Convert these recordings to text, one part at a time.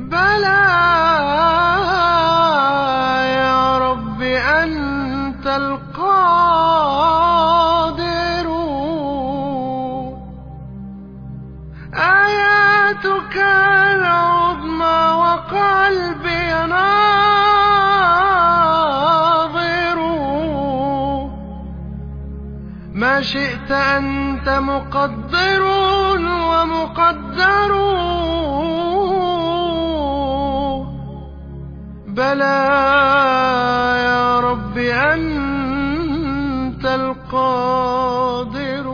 بلى يا رب أنت القادر آياتك العظمى وقلبي ناظر ما شئت أنت مقدر ومقدر بلى يا رب أنت القادر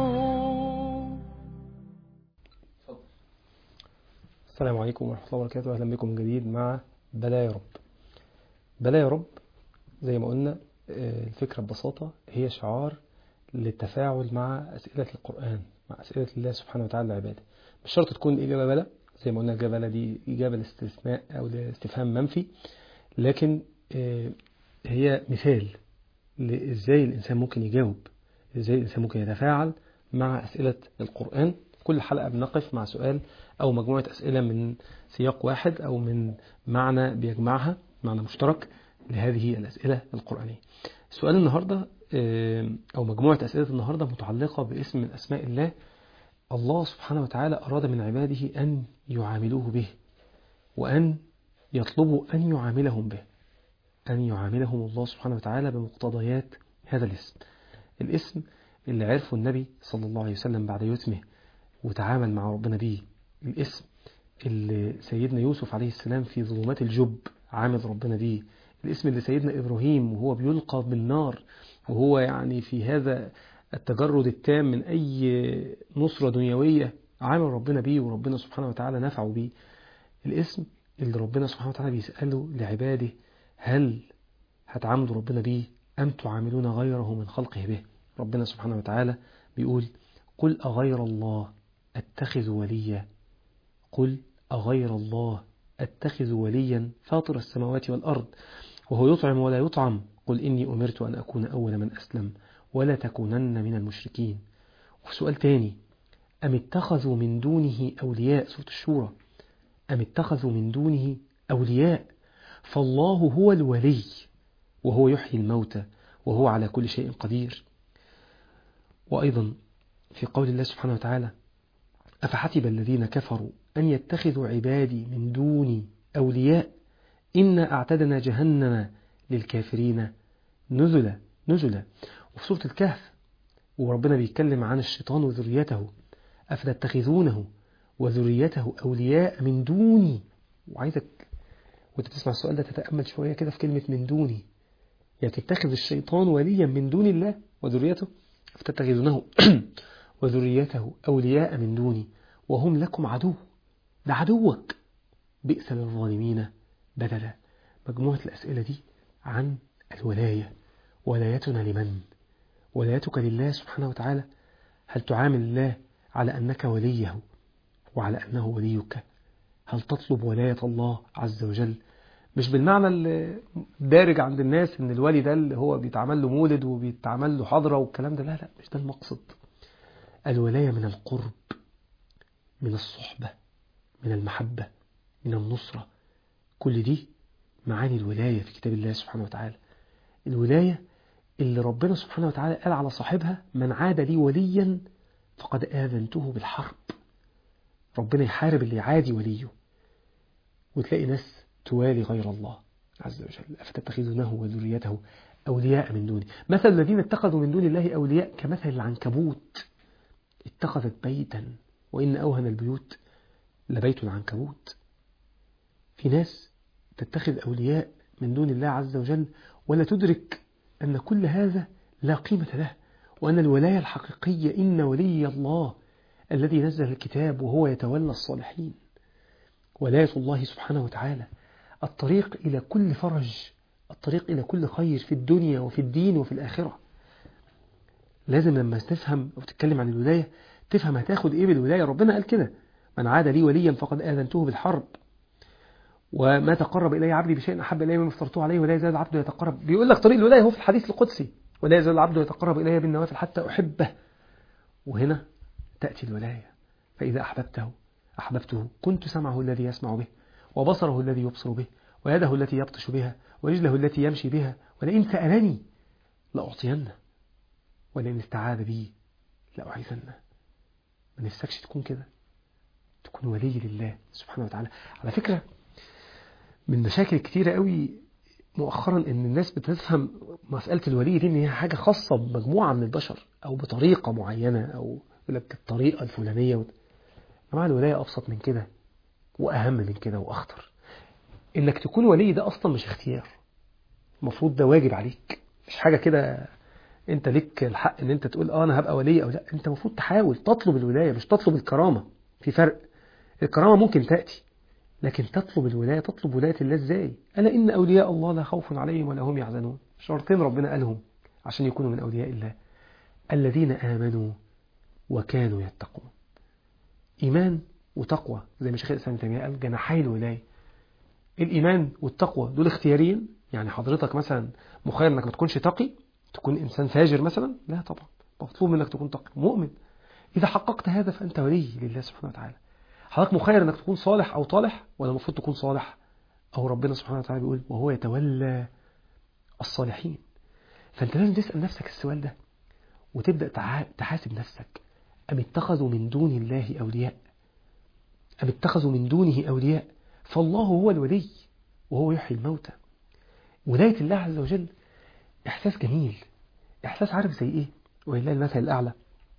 السلام عليكم ورحمة الله وبركاته أهلا بكم من جديد مع بلا يا رب بلا يا رب زي ما قلنا آه، الفكرة ببساطة هي شعار للتفاعل مع أسئلة القرآن مع أسئلة الله سبحانه وتعالى لعباده مش شرط تكون الإجابة بلا زي ما قلنا الإجابة بلا دي إجابة لاستثناء أو لاستفهام منفي لكن آه، هي مثال لإزاي الإنسان ممكن يجاوب إزاي الإنسان ممكن يتفاعل مع أسئلة القرآن كل حلقة بنقف مع سؤال أو مجموعة أسئلة من سياق واحد أو من معنى بيجمعها معنى مشترك لهذه الأسئلة القرآنية سؤال النهاردة آه، أو مجموعة أسئلة النهاردة متعلقة باسم من أسماء الله الله سبحانه وتعالى أراد من عباده أن يعاملوه به وأن يطلبوا أن يعاملهم به أن يعاملهم الله سبحانه وتعالى بمقتضيات هذا الاسم الاسم اللي عرفه النبي صلى الله عليه وسلم بعد يتمه وتعامل مع ربنا به الاسم اللي سيدنا يوسف عليه السلام في ظلمات الجب عامل ربنا به الاسم اللي سيدنا إبراهيم وهو بيلقى بالنار وهو يعني في هذا التجرد التام من أي نصرة دنيوية عامل ربنا بيه وربنا سبحانه وتعالى نفعه بيه الاسم اللي ربنا سبحانه وتعالى بيسأله لعباده هل هتعاملوا ربنا بيه أم تعاملون غيره من خلقه به ربنا سبحانه وتعالى بيقول قل أغير الله أتخذ وليا قل أغير الله أتخذ وليا فاطر السماوات والأرض وهو يطعم ولا يطعم قل إني أمرت أن أكون أول من أسلم ولا تكونن من المشركين وفي سؤال تاني أم اتخذوا من دونه أولياء سورة الشورى أم اتخذوا من دونه أولياء فالله هو الولي وهو يحيي الموتى وهو على كل شيء قدير وأيضا في قول الله سبحانه وتعالى أفحسب الذين كفروا أن يتخذوا عبادي من دوني أولياء إنا أعتدنا جهنم للكافرين نزلا نزلا وفي سورة الكهف وربنا بيتكلم عن الشيطان وذريته أفتتخذونه وذريته أولياء من دوني وعايزك وانت بتسمع السؤال ده تتأمل شوية كده في كلمة من دوني يعني تتخذ الشيطان وليا من دون الله وذريته فتتخذونه وذريته أولياء من دوني وهم لكم عدو ده عدوك بئس للظالمين بدلا مجموعة الأسئلة دي عن الولاية ولايتنا لمن ولايتك لله سبحانه وتعالى هل تعامل الله على أنك وليه وعلى أنه وليك هل تطلب ولاية الله عز وجل مش بالمعنى الدارج عند الناس ان الولي ده اللي هو بيتعمل له مولد وبيتعمل له حضرة والكلام ده لا لا مش ده المقصد الولاية من القرب من الصحبة من المحبة من النصرة كل دي معاني الولاية في كتاب الله سبحانه وتعالى الولاية اللي ربنا سبحانه وتعالى قال على صاحبها من عاد لي وليا فقد آذنته بالحرب ربنا يحارب اللي يعادي وليه وتلاقي ناس توالي غير الله عز وجل أفتتخذونه وذريته أولياء من دوني مثل الذين اتخذوا من دون الله أولياء كمثل العنكبوت اتخذت بيتا وإن أوهن البيوت لبيت العنكبوت في ناس تتخذ أولياء من دون الله عز وجل ولا تدرك أن كل هذا لا قيمة له وأن الولاية الحقيقية إن ولي الله الذي نزل الكتاب وهو يتولى الصالحين ولاية الله سبحانه وتعالى الطريق إلى كل فرج الطريق إلى كل خير في الدنيا وفي الدين وفي الآخرة لازم لما تفهم أو تتكلم عن الولاية تفهم هتاخد إيه بالولاية ربنا قال كده من عاد لي وليا فقد آذنته بالحرب وما تقرب إلي عبدي بشيء أحب إلي مما افترضته عليه ولا يزال العبد يتقرب بيقول لك طريق الولاية هو في الحديث القدسي ولا يزال العبد يتقرب إلي بالنوافل حتى أحبه وهنا تأتي الولاية فإذا أحببته أحببته كنت سمعه الذي يسمع به وبصره الذي يبصر به ويده التي يبطش بها ورجله التي يمشي بها ولئن سألني لأعطينه ولئن استعاذ بي لأعيذنه ما نفسكش تكون كده تكون ولي لله سبحانه وتعالى على فكرة من مشاكل كتيرة قوي مؤخرا ان الناس بتفهم مسألة الولي دي ان هي حاجة خاصة بمجموعة من البشر او بطريقة معينة او يقول لك الطريقة الفلانية و... طبعا الولاية ابسط من كده واهم من كده واخطر انك تكون ولي ده اصلا مش اختيار المفروض ده واجب عليك مش حاجة كده انت ليك الحق ان انت تقول اه انا هبقى ولي او لا انت المفروض تحاول تطلب الولاية مش تطلب الكرامة في فرق الكرامة ممكن تأتي لكن تطلب الولاية تطلب ولاية الله ازاي ألا إن أولياء الله لا خوف عليهم ولا هم يحزنون شرطين ربنا قالهم عشان يكونوا من أولياء الله الذين آمنوا وكانوا يتقون إيمان وتقوى زي ما شيخ الإسلام تيمية قال جناحي الولاية الإيمان والتقوى دول اختياريين يعني حضرتك مثلا مخير انك ما تكونش تقي تكون إنسان فاجر مثلا لا طبعا مطلوب منك تكون تقي مؤمن إذا حققت هذا فأنت ولي لله سبحانه وتعالى حضرتك مخير انك تكون صالح او طالح ولا المفروض تكون صالح او ربنا سبحانه وتعالى بيقول وهو يتولى الصالحين فانت لازم تسأل نفسك السؤال ده وتبدأ تحاسب نفسك أم اتخذوا من دون الله أولياء أم اتخذوا من دونه أولياء فالله هو الولي وهو يحيي الموتى ولاية الله عز وجل إحساس جميل إحساس عارف زي إيه ولله المثل الأعلى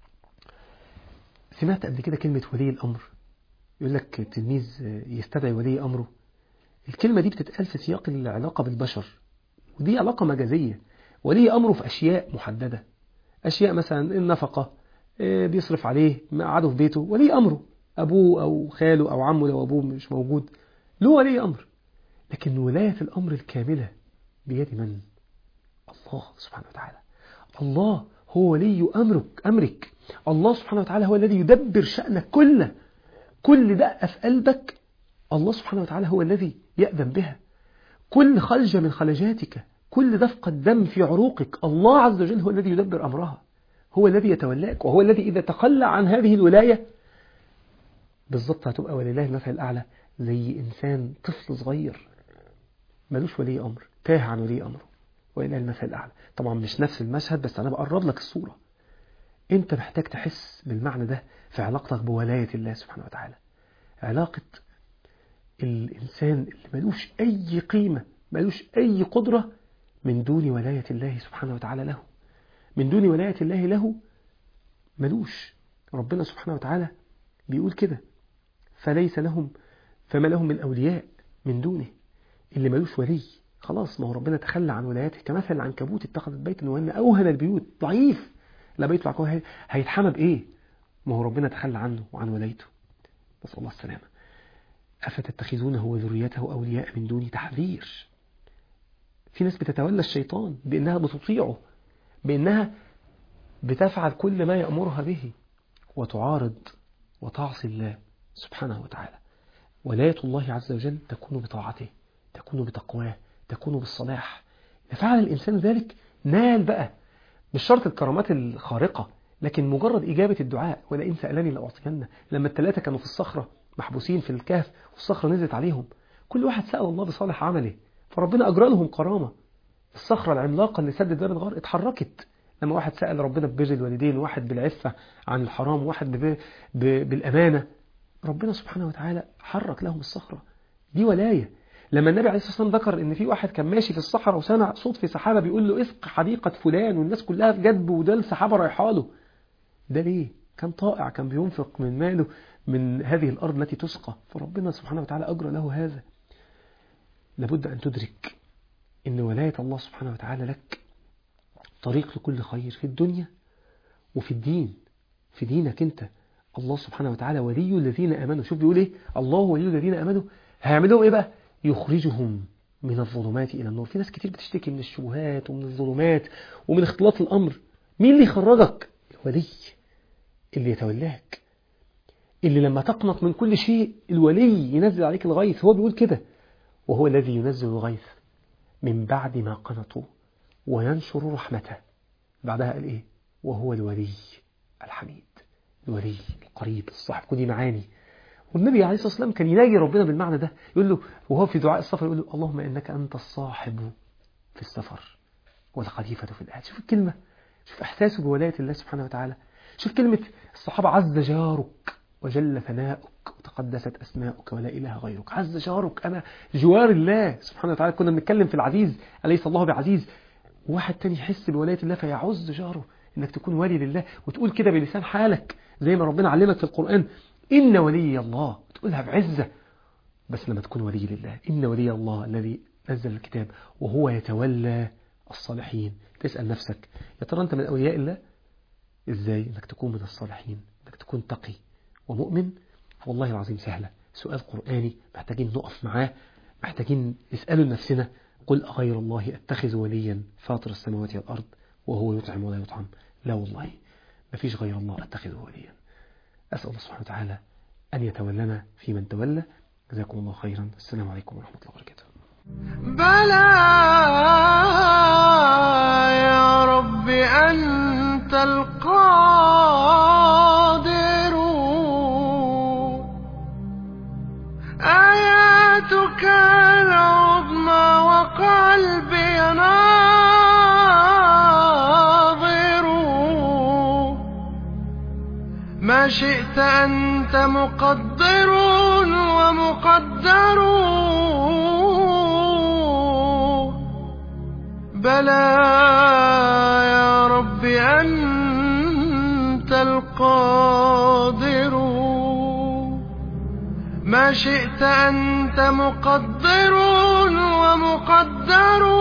سمعت قبل كده كلمة ولي الأمر يقول لك تلميذ يستدعي ولي أمره الكلمة دي بتتقال في سياق العلاقة بالبشر ودي علاقة مجازية ولي أمره في أشياء محددة أشياء مثلا النفقة بيصرف عليه قعده في بيته ولي أمره أبوه أو خاله أو عمه لو أبوه مش موجود له ولي أمر لكن ولاية الأمر الكاملة بيد من؟ الله سبحانه وتعالى الله هو ولي أمرك أمرك الله سبحانه وتعالى هو الذي يدبر شأنك كله كل دقة في قلبك الله سبحانه وتعالى هو الذي يأذن بها كل خلجة من خلجاتك كل دفقة دم في عروقك الله عز وجل هو الذي يدبر أمرها هو الذي يتولاك وهو الذي إذا تخلى عن هذه الولاية بالضبط هتبقى ولله المثل الأعلى زي إنسان طفل صغير ملوش ولي أمر تاه عن ولي أمره ولله المثل الأعلى طبعا مش نفس المشهد بس أنا بقرب لك الصورة أنت محتاج تحس بالمعنى ده في علاقتك بولاية الله سبحانه وتعالى علاقة الإنسان اللي ملوش أي قيمة ملوش أي قدرة من دون ولاية الله سبحانه وتعالى له من دون ولاية الله له ملوش ربنا سبحانه وتعالى بيقول كده فليس لهم فما لهم من أولياء من دونه اللي ملوش ولي خلاص ما هو ربنا تخلى عن ولايته كمثل العنكبوت اتخذت بيتا وان أوهن البيوت ضعيف لا بيت العقوة هيتحمى بإيه ما هو ربنا تخلى عنه وعن ولايته نسأل الله السلامة أفتتخذونه وذريته أولياء من دون تحذير في ناس بتتولى الشيطان بأنها بتطيعه بأنها بتفعل كل ما يأمرها به وتعارض وتعصي الله سبحانه وتعالى ولاية الله عز وجل تكون بطاعته تكون بتقواه تكون بالصلاح إذا فعل الإنسان ذلك نال بقى مش شرط الكرامات الخارقة لكن مجرد إجابة الدعاء ولئن سألني لأعطينه لما الثلاثة كانوا في الصخرة محبوسين في الكهف والصخرة نزلت عليهم كل واحد سأل الله بصالح عمله فربنا أجرى لهم كرامة الصخرة العملاقة اللي سدت باب الغار اتحركت لما واحد سأل ربنا ببر الوالدين واحد بالعفة عن الحرام واحد ب... ب... بالأمانة ربنا سبحانه وتعالى حرك لهم الصخرة دي ولاية لما النبي عليه الصلاة والسلام ذكر ان في واحد كان ماشي في الصحراء وسمع صوت في سحابة بيقول له اسق حديقة فلان والناس كلها في جدب وده السحابة رايحه له ده ليه كان طائع كان بينفق من ماله من هذه الأرض التي تسقى فربنا سبحانه وتعالى أجرى له هذا لابد أن تدرك إن ولاية الله سبحانه وتعالى لك طريق لكل خير في الدنيا وفي الدين في دينك أنت الله سبحانه وتعالى ولي الذين أمنوا شوف بيقول إيه الله ولي الذين أمنوا هيعملوا إيه بقى يخرجهم من الظلمات إلى النور في ناس كتير بتشتكي من الشبهات ومن الظلمات ومن اختلاط الأمر مين اللي يخرجك الولي اللي يتولاك اللي لما تقنط من كل شيء الولي ينزل عليك الغيث هو بيقول كده وهو الذي ينزل الغيث من بعد ما قنطوا وينشر رحمته بعدها قال ايه وهو الولي الحميد الولي القريب الصاحب كل دي معاني والنبي عليه الصلاة والسلام كان يناجي ربنا بالمعنى ده يقول له وهو في دعاء السفر يقول له اللهم إنك أنت الصاحب في السفر والخليفة في الأهل شوف الكلمة شوف إحساسه بولاية الله سبحانه وتعالى شوف كلمة الصحابة عز جارك وجل ثناؤك وتقدست أسماؤك ولا إله غيرك عز جارك أنا جوار الله سبحانه وتعالى كنا بنتكلم في العزيز أليس الله بعزيز واحد تاني يحس بولاية الله فيعز جاره إنك تكون ولي لله وتقول كده بلسان حالك زي ما ربنا علمك في القرآن إن ولي الله تقولها بعزة بس لما تكون ولي لله إن ولي الله الذي نزل الكتاب وهو يتولى الصالحين تسأل نفسك يا ترى أنت من أولياء الله إزاي إنك تكون من الصالحين إنك تكون تقي ومؤمن والله العظيم سهلة سؤال قرآني محتاجين نقف معاه محتاجين نسأله لنفسنا قل أغير الله أتخذ وليا فاطر السماوات والأرض وهو يطعم ولا يطعم لا والله ما فيش غير الله أتخذه وليا أسأل الله سبحانه وتعالى أن يتولنا في من تولى جزاكم الله خيرا السلام عليكم ورحمة الله وبركاته بلى يا رب أنت القادر آياتك العظمى وقلبي ناظر ما شئت أنت مقدر ومقدر بلى يا رب أنت القادر ما شئت أنت مقدر ومقدر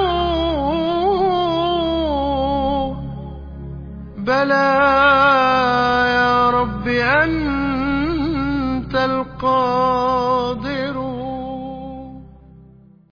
بلى يا رب أنت القادر